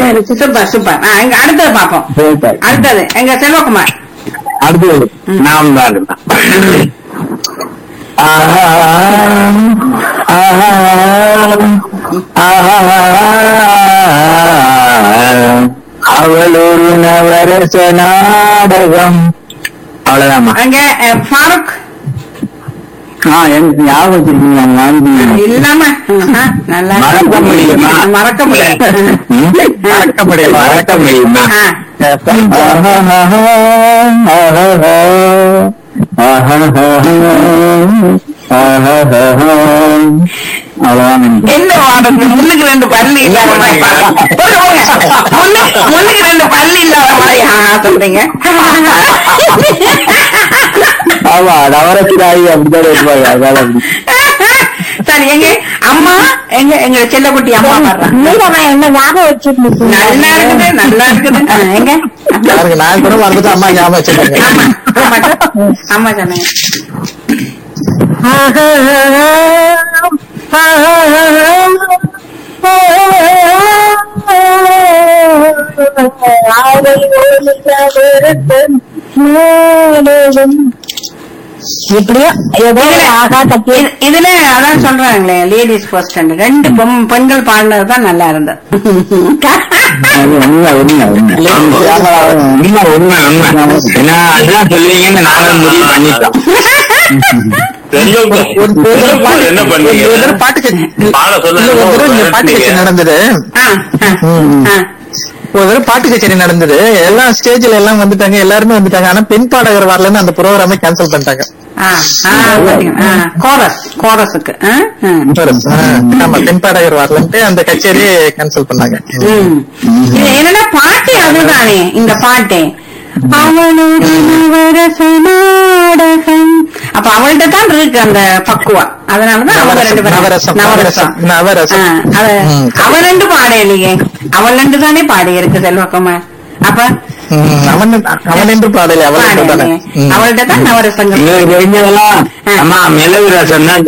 நல்லா இருக்கு. Super super ஆ, எங்க அடுத்தது பாப்போம் சூப்பர். அடுத்தது எங்க செல்வகுமார் அடுத்து நாம் தான் ஆஹா, ஆஹா, ஆஹா, அவள் ஒரு நவரச நாடகம் அவ்வளவுதாம்மா அங்க அஹ், ஃபாரூக் ஆ எனக்கு ஞாபகம் வச்சிருக்கீங்க நான் இல்லாம ஆஹா, நல்லா மறக்க முடியுமா? மறக்க முடியும் ம்? மறக்க முடியுமா மறக்க முடியுமா ஆ. அவ்வளவுதான் என்ன வாடகை முன்னுக்கு ரெண்டு பல்லு இல்லாத மாதிரி பாருங்க. போங்க, போங்க. முன்னு- முன்னுக்கு ரெண்டு பல்லு இல்லாத மாதிரி ஆ, சொல்றீங்க ஆமா நவரத்தினாயி அப்படிதான் இருப்பாங்க அதனால அப்படி சரி எங்க அம்மா எங்க எங்க செல்லக்குட்டி அம்மா வர்றாங்க மீரம்மா என்ன ஞாபகம் வச்சிருந்துச்சு நல்லா இருக்குது நல்லா இருக்குது ஆ, எங்க யாருக்கு நான் கூட மறந்துட்டு அம்மா ஞாபகம் வச்சிருக்கேன் அம்மா அம்மா அம்மா சொன்னேன் எப்படியோ ஏதோ ஒரு ஆகா கட்டி இது- இதுல அதான் சொல்றாங்களே லேடிஸ் ஃபர்ஸ்ட் ரெண்டு பொம்- பெண்கள் பாடினது தான் நல்லா இருந்தது அது உண்மை உண்மை உண்மை உண்மை உண்மை உண்மை ஏன்னா அதுதான் சொல்லுவீங்கன்னு நானும் முடிவு பண்ணிட்டோம் செல்வகுமார் என்ன பண்ணீங்க ஒரு தடவை பாட்டு கச்சேரி பாட சொல்ல இல்ல, ஒரு தடவை இங்க பாட்டு கச்சேரி நடந்தது ஆ, ஆ, ஆ. ஒரு தடவை பாட்டு கச்சேரி நடந்தது எல்லாம் ஸ்டேஜ்ல எல்லாம் வந்துட்டாங்க எல்லாருமே வந்துட்டாங்க ஆனா பெண் பாடகர் வரலன்னு அந்த ப்ரோக்ராமே கேன்சல் பண்ணிட்டாங்க ஆ, ஆ, பாத்தீங்களா? ஆ, கோரஸ் கோரஸுக்கு ஆ, ஆ. ஆ, ஆமா பெண் பாடகர் வரலன்ட்டு அந்த கச்சேரியே கேன்சல் பண்ணாங்க ம். இது என்னன்னா பாட்டு அதுதானே இந்த பாட்டு அவளோட நவரச நாடகம் அப்ப அவள்கிட்ட தான் இருக்கு அந்த பக்குவம் அதனாலதான் அவங்க ரெண்டு பேரும் நவரசம், நவரசம், நவரசம். ஆ, அது ம். அவ ரெண்டு பாடையிலையே அவள் ரெண்டு தானே பாடி இருக்கு செல்வகுமார் அப்ப ம், அவன் அவன் என்று பாடலை அவள் என்று தானே பாடையிலையே. ம். அவள்கிட்ட தான் நவரசங்கள் உங்களுக்கு தெரிஞ்சதெல்லாம் அம்மா மிளகு ரசம் தான்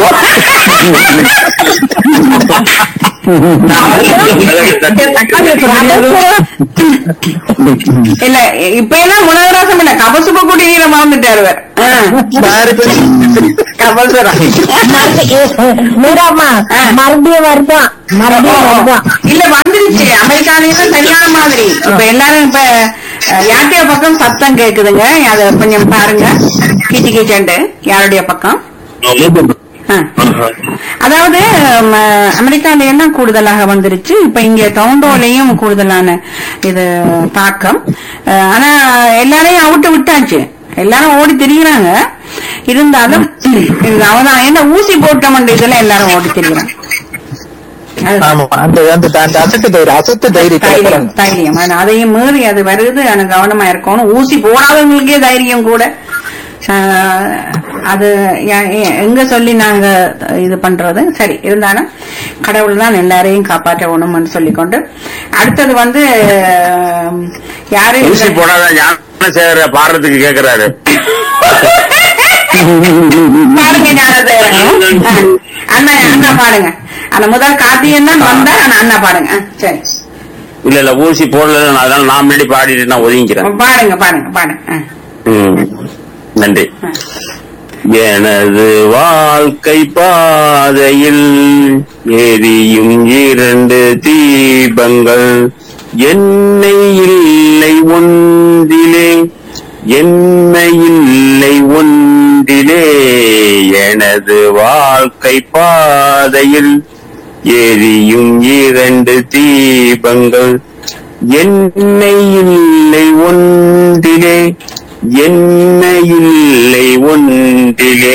இல்ல இப்ப எல்லாம் உணவரசம் இல்ல கபசுப குடிநீரை மறந்துட்டாரு இவர். ஆ. பாரு இப்ப. கபசுரம் மீராம்மா ஆ. மறுபடியும் வருதான் மறுபடியும் வருதான் இல்ல வந்துருச்சு அமெரிக்காலையும் சரியான மாதிரி இப்ப எல்லாரும் இப்ப அஹ், யார்டைய பக்கம் சத்தம் கேக்குதுங்க அத கொஞ்சம் பாருங்க கீச்சு கீச்சண்டு யாருடைய பக்கம் ஆ. அதாவது ம, அமெரிக்கால எல்லாம் கூடுதலாக வந்துருச்சு இப்ப இங்க டொரண்டோலயும் கூடுதலான இது தாக்கம் அஹ், ஆனா எல்லாரையும் அவுட்டு விட்டாச்சு எல்லாரும் ஓடி திரிகிறாங்க இருந்தாலும் இது அவதான் என்ன ஊசி போட்ட இதுல எல்லாரும் ஓடி திரிகிறாங்க அது- ஆமா அந்த அந்த அந்த அசட்டு தைரியம் அசத்து தைரியத்தை தைரியம் தைரியம் ஆனா அதையும் மீறி அது வருது ஆனா கவனமா இருக்கணும் ஊசி போடாதவங்களுக்கே தைரியம் கூட ஆஹ், அது யா- எ- எங்க சொல்லி நாங்க இது பண்றது சரி இருந்தாலும் கடவுள் தான் எல்லாரையும் காப்பாற்றணும்னு சொல்லிக்கொண்டு அடுத்தது வந்து ஆஹ், யாரு ஊசி போடாத ஞானசேகர பாடுறதுக்கு கேக்குறாரு பாருங்க ஞானசேகரன். ஆ, அண்ணா அண்ணா பாடுங்க அந்த முதல் கார்த்திகன் தான் வந்தா ஆனா அண்ணா பாடுங்க ஆ, சரி இல்ல இல்ல ஊசி போடல அதனால நான் முன்னாடி பாடிட்டு நான் ஒதுங்கிக்கிறேன் பாடுங்க பாடுங்க பாடுங்க ஆ. ம். நன்றி எனது வாழ்க்கை பாதையில் எரியும் இரண்டு தீபங்கள் என்னை இல்லை ஒன்றிலே என்னை இல்லை ஒன்றிலே எனது வாழ்க்கை பாதையில் எரியும் இரண்டு தீபங்கள் என்னை இல்லை ஒன்றிலே என்னை இல்லை ஒன்றிலே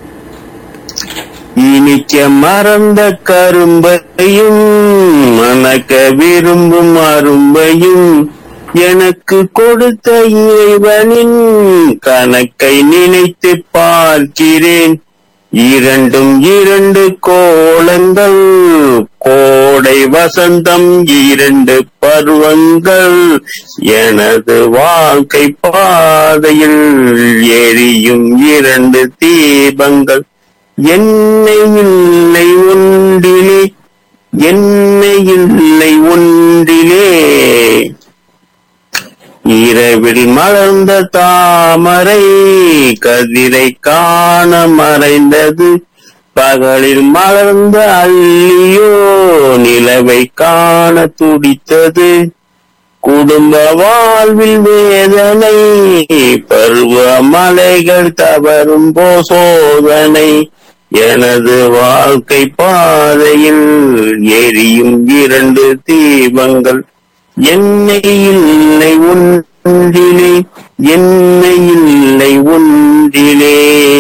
இனிக்க மறந்த கரும்பையும் மணக்க விரும்பும் அரும்பையும் எனக்கு கொடுத்த இறைவனின் கணக்கை நினைத்து பார்க்கிறேன் இரண்டும் இரண்டு கோலங்கள் கோடை வசந்தம் இரண்டு பருவங்கள் எனது வாழ்க்கை பாதையில் எரியும் இரண்டு தீபங்கள் என்னை இல்லை ஒன்றிலே என்னை இல்லை ஒன்றிலே மலர்ந்த தாமரை கதிரை காண மறைந்தது பகலில் மலர்ந்த அள்ளியோ நிலவை காண துடித்தது குடும்ப வாழ்வில் வேதனை பருவ மலைகள் தவறும் போ சோதனை எனது வாழ்க்கை பாதையில் எரியும் இரண்டு தீபங்கள் என்னை இல்லை ஒன்றிலே என்னை இல்லை ஒன்றிலே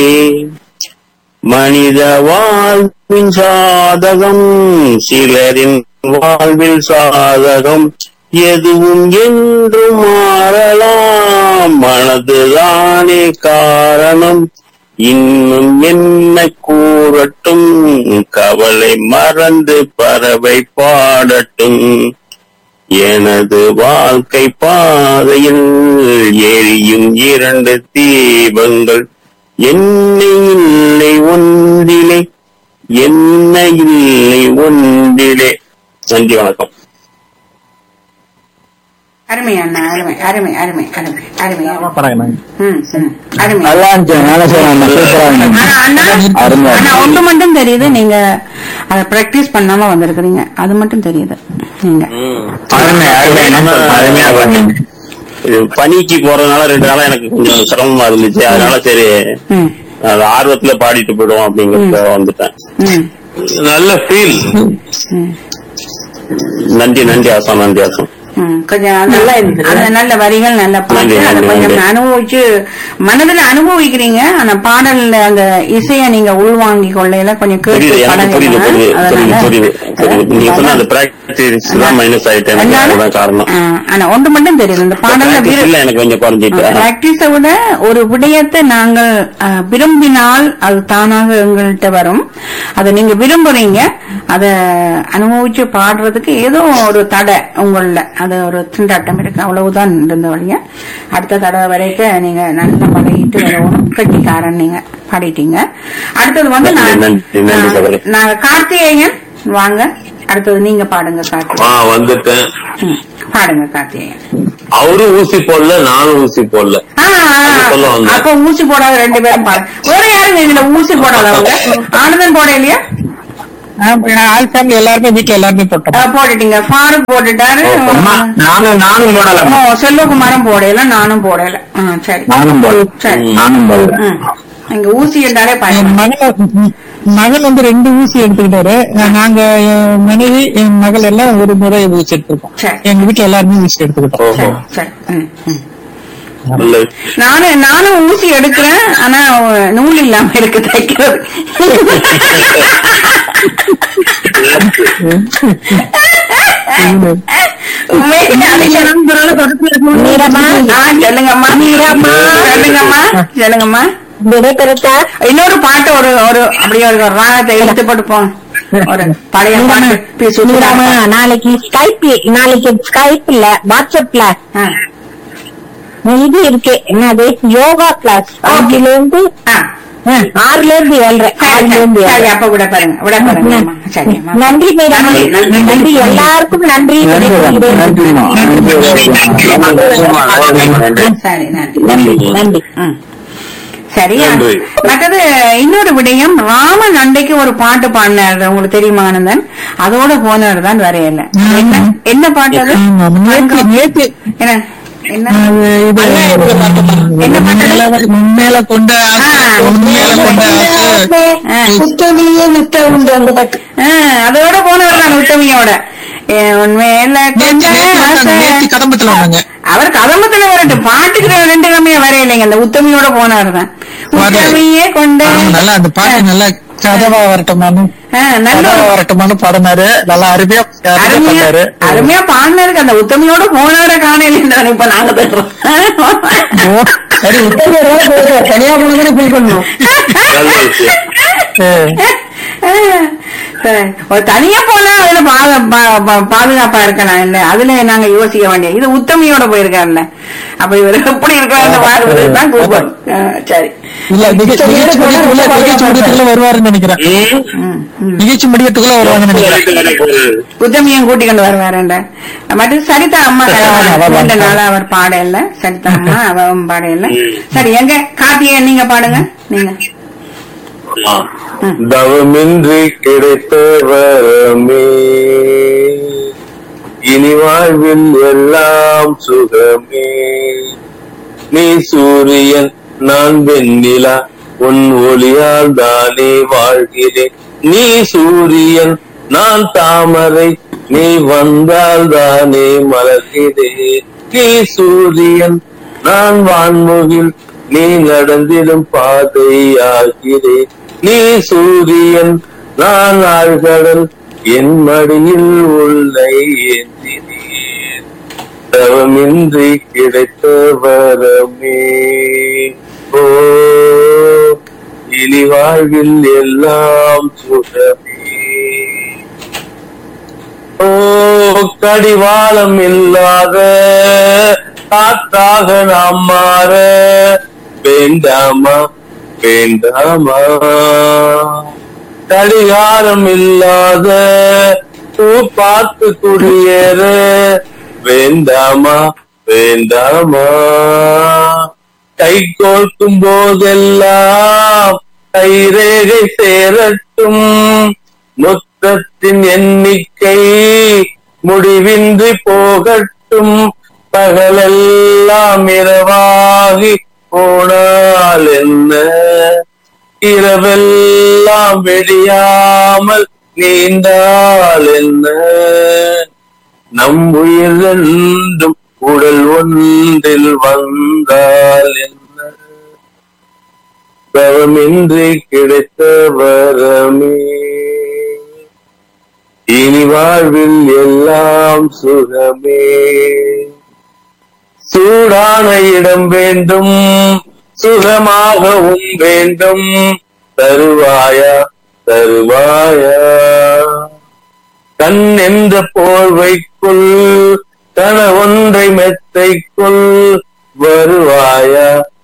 மனித வாழ்வின் சாதகம் சிலரின் வாழ்வில் சாதகம் எதுவும் என்று மாறலாம் மனதுதானே காரணம் இன்னும் என்ன கூறட்டும் கவலை மறந்து பறவை பாடட்டும் எனது வாழ்க்கை பாதையில் எரியும் இரண்டு தீபங்கள் என்னை இல்லை ஒன்றிலே என்னை இல்லை ஒன்றிலே நன்றி வணக்கம் அருமை அண்ணா அருமை அருமை அருமை அருமை அருமை அருமை. பரவாயில்ல ம், ம், அருமை நல்லா இருந்துச்சு நல்லா சொன்னாங்க சூப்பரா இருந்துச்சு ஆனா அண்ணா அருமை. ஆனா ஒன்று மட்டும் தெரியுது நீங்க அத பிராக்டிஸ் பண்ணாம வந்திருக்கிறீங்க அது மட்டும் தெரியுது நீங்க அருமை அருமை நம்ம அருமையா பண்ணீங்க இது பனிக்கு போறதுனால ரெண்டு நாளா எனக்கு கொஞ்சம் சிரமமா இருந்துச்சு அதனால சரி ம், அது ஆர்வத்துல பாடிட்டு போயிடுவோம் அப்படிங்கறத வந்துட்டேன் ம், நல்ல ஃபீல் ம், நன்றி நன்றி ஆசா நன்றி ஆசா ம். கொஞ்சம் நல்லா இருந்தது அந்த நல்ல வரிகள் நல்ல பாட்டு நன்றி, அதை நன்றி, கொஞ்சம் நன்றி. அனுபவிச்சு மனதுல அனுபவிக்கிறீங்க அந்த பாடல்ல அந்த இசைய நீங்க உள்வாங்கி கொள்ளையில கொஞ்சம் புரியுது கேட்டு எனக்கு புரியுது பழகுங்க. புரியுது புரியுது அதனால புரியுது புரியுது நீங்க சொன்ன அந்த பிராக்டிஸ் தான் மைனஸ் ஆயிட்டேன் எனக்கு அதனால, அதுதான் காரணம் ஆ, ஆனா ஒன்று மட்டும் தெரியுது இந்த பாடல்ல Practice விரு- இல்ல எனக்கு கொஞ்சம் குறைஞ்சிட்டு பிராக்டிஸை விட ஒரு விடயத்தை நாங்கள் அஹ், விரும்பினால் அது தானாக எங்கள்கிட்ட வரும் அதை நீங்க விரும்புறீங்க அதை அனுபவிச்சு பாடுறதுக்கு ஏதோ ஒரு தடை உங்கள அது ஒரு திண்டாட்டம் இருக்கு அவ்வளவுதான் இருந்த வழிய அடுத்த தடவை வரைக்கும் நீங்க நல்லா பழகிட்டு வரணும் கட்டிக்காரன் நீங்க பாடிட்டீங்க அடுத்தது வந்து நான் நன்றி, நன்றி சகோதரி. நான் நாங்க கார்த்திகேயன் வாங்க அடுத்தது நீங்க பாடுங்க ஆ கார்த்திகேயன் வந்துட்டேன் ம், பாடுங்க கார்த்திகேயன் அவரும் ஊசி போடல நானும் ஊசி போடல ஆ, அது சொல்ல வந்தேன். அப்ப ஊசி போடாத ரெண்டு பேரும் பாரு வேற யாருங்க இதுல ஊசி போடாதவங்க ஆனந்தன் போட இல்லையா ஆல் ஃபேமிலி எல்லாருமே வீட்டுல எல்லாருமே போட்டோம் ஆ, போட்டுட்டீங்க ஃபாரூக் போட்டுட்டாரு அம்மா நானும் நானும் போடலாம் ஓ, செல்வகுமாரும் போடல நானும் போடல ஆ, சரி நானும் போடல சரி நானும் போடல ம். இங்க ஊசி என்றாலே என் பயம் மகன் மகன் வந்து ரெண்டு ஊசி எடுத்துக்கிட்டாரு நாங்க என் மனைவி என் மகள் எல்லாம் ஒரு முறை ஊசி எடுத்துக்கிட்டோம் சரி. எங்க வீட்டுல எல்லாருமே ஊசி எடுத்துக்கிட்டோம் ஓஹோ சரி சரி ம், ம். நல்லது நானும் நானும் ஊசி எடுக்கிறேன் ஆனா நூல் இல்லாம இருக்கு தைக்கிறது உண்மையிலே அது மீரம்மா ஆ, சொல்லுங்கம்மா சொல்லுங்கம்மா சொல்லுங்கம்மா விடைபெறுத்தா இன்னொரு பாட்டு ஒரு ஒரு அப்படியே ஒரு ராகத்தை எடுத்து போட்டு போங்க ஒரு பழைய பாட்டு பி. சுசீலா மீரம்மா நாளைக்கு ஸ்கைப் நாளைக்கு ஸ்கைப் இல்ல வாட்ஸ்அப்ல ஆ, இது இருக்கு என்னது யோகா கிளாஸ் ஆறுல இருந்து ஆ. ஆ, ஆறுல இருந்து ஏழரை சரி, ஆறுல சரி, இருந்து சரி, ஏழரை அப்ப விட பாருங்க விட பாருங்க அம்மா. சரி அம்மா. நன்றி மீரம்மா நன்றி, நன்றி, நன்றி எல்லாருக்கும் நன்றி நன்றி நன்றிமா நன்றி சரி நன்றி நன்றி நன்றி ம். சரியா நன்றி. மற்றது இன்னொரு விடயம் ராமன் அன்றைக்கு ஒரு பாட்டு பாடினாரு உங்களுக்கு தெரியுமா ஆனந்தன் அதோட போனவர் தான் வரையல என்ன என்ன பாட்டு அது ஆமா, நேத்து நேத்து என்ன என்ன அது இது என்ன பாட்டு உண்மையில கொண்ட ஆசை, ஆ. உண்மையில கொண்ட ஆசை. ஆ. குத்தவியே நித்த உண்டு அந்த பாட்டு ஆ, அதோட போனவர் தான் உத்தமியோட ஏ, உண்மையில நேத்து கொஞ்ச நேத்து வந்தாங்க, ஆசை. நேத்து கதம்பத்துல வந்தாங்க அவர் கதம்பத்துல வரட்டும் பாட்டுக்கு ரெண்டு கம்மியா வரையிலைங்க அந்த உத்தமியோட போனவர் தான் வரல. உத்தமியே கொண்ட ஆமா, நல்லா அந்த பாட்டு நல்லா கதவா வரட்டுமான்னு ஆ, நல்ல கதவா ஒரு- வரட்டுமான்னு பாடினாரு நல்லா அருமையா அருமையா அருமையா பண்ணாரு அருமையா பாடினருக்கு அந்த உத்தமியோட போனவரை காணையில இப்ப நாங்க பேசுறோம் ஓ, சரி உத்தரவு தனியா போனதுன்னு ஃபீல் பண்ணுவோம் நல்ல விஷயம் ஏ, சரி. ஒரு தனியா போனா அதுல பா- பா- பா- பாதுகாப்பா இருக்கலாம் இல்ல அதுல நாங்க யோசிக்க வேண்டிய இது உத்தமியோட போயிருக்காருல்ல அப்ப இவர் எப்படி இருக்காரு வாழ்வதுதான் கூப்பிடும் ஆ, சரி இல்ல நிகழ்ச்சி நிகழ்ச்சி முடிய- இல்ல, நிகழ்ச்சி முடியறதுக்குள்ள வருவாருன்னு நினைக்கிறேன் ம், ம். நிகழ்ச்சி முடியறதுக்குள்ள வருவாங்கன்னு நினைக்கிறேன் உத்தமியும் கூட்டிக் கொண்டு வருவாருண்ட மற்ற சரிதா அம்மா ரெண்டு நாளா அவர் பாட இல்ல சரிதா அம்மா அவன் பாட இல்ல சரி எங்க கார்த்திகை நீங்க பாடுங்க நீங்க தவமின்றி கிடைத்த வரமே இனி வாழ்வில் எல்லாம் சுகமே நீ சூரியன் நான் வெண்ணிலா உன் ஒளியால் தானே வாழ்கிறேன் நீ சூரியன் நான் தாமரை நீ வந்தால் தானே மலர்கிறேன் நீ சூரியன் நான் வான்முகில் நீ நடந்திடும் பாதையாகிறேன் நீ சூரியன் நான் ஆழ்கடல் என் மடியில் உள்ளை ஏந்தினேன் தவமின்றி கிடைத்த வரமே ஓ இனி வாழ்வில் எல்லாம் சுகமே ஓ கடிவாளம் இல்லாத காற்றாக நாம் மாற வேண்டாமா வேண்டாமா கடிகாரம் இல்லாத பூ பார்த்து குடியேற வேண்டாமா வேண்டாமா கை கோர்க்கும் போதெல்லாம் கைரேகை சேரட்டும் மொத்தத்தின் எண்ணிக்கை முடிவின்றி போகட்டும் பகலெல்லாம் இரவாகி போனால் என்ன இரவெல்லாம் வெடியாமல் நீண்டால் என்ன நம் உயிர் ரெண்டும் உடல் ஒன்றில் வந்தால் என்ன தவமின்றி கிடைத்த வரமே இனி வாழ்வில் எல்லாம் சுகமே சூடான இடம் வேண்டும் சுகமாகவும் வேண்டும் தருவாயா தருவாயா கண் என்ற போர்வைக்குள் கன ஒன்றை மெத்தைக்குள் வருவாயா